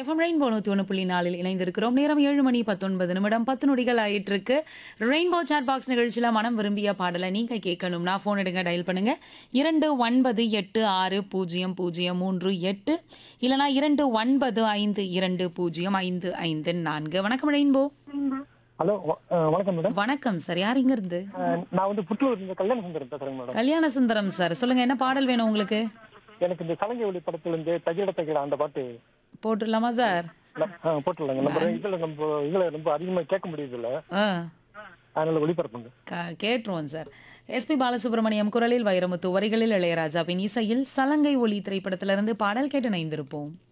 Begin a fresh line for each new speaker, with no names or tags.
FM rainbow நூற்றி ஒன்று புள்ளி நாலில் இணைந்திருக்கிறோம் நேரம் ஏழு மணி பத்தொன்பது நிமிடம் பத்து நொடிகள் ஆயிட்டு இருக்கு ரெயின்போ சாட் பாக்ஸ் நிகழ்ச்சியில் மனம் விரும்பிய பாடலை நீங்கள் கேட்கணும்னா ஃபோன் எடுங்க டயல் பண்ணுங்க இரண்டு ஒன்பது எட்டு ஆறு பூஜ்ஜியம் பூஜ்ஜியம் மூன்று எட்டு இல்லைனா இரண்டு ஒன்பது ஐந்து இரண்டு பூஜ்ஜியம் ஐந்து ஐந்து நான்கு வணக்கம் ரெயின்போ
ஹலோ வ- அஹ் வணக்கம் மேடம்
வணக்கம் சார் யார் இங்க இருந்து
அஹ் நான் வந்து புத்தூர் இந்த கல்யாண சுந்தரம் பேசுறேங்க மேடம்
கல்யாண சுந்தரம் சார் சொல்லுங்க என்ன பாடல் வேணும் உங்களுக்கு
எனக்கு இந்த சலங்கை ஒளி படத்துல இருந்து தகிட தகிட அந்த பாட்டு
போட்டுடலாமா சார்
நம்- அஹ் போட்டுடலாங்க நம்ம இதுல நம்ம இதுல ரொம்ப அதிகமா கேட்க முடியுது இல்ல
ஆ
அதனால ஒளிபரப்புங்க
க- கேட்டுருவோம் சார் எஸ்பி பாலசுப்ரமணியம் குரலில் வைரமுத்து வரிகளில் இளையராஜாவின் இசையில் சலங்கை ஒலி திரைப்படத்திலிருந்து பாடல் கேட்டு இணைந்திருப்போம்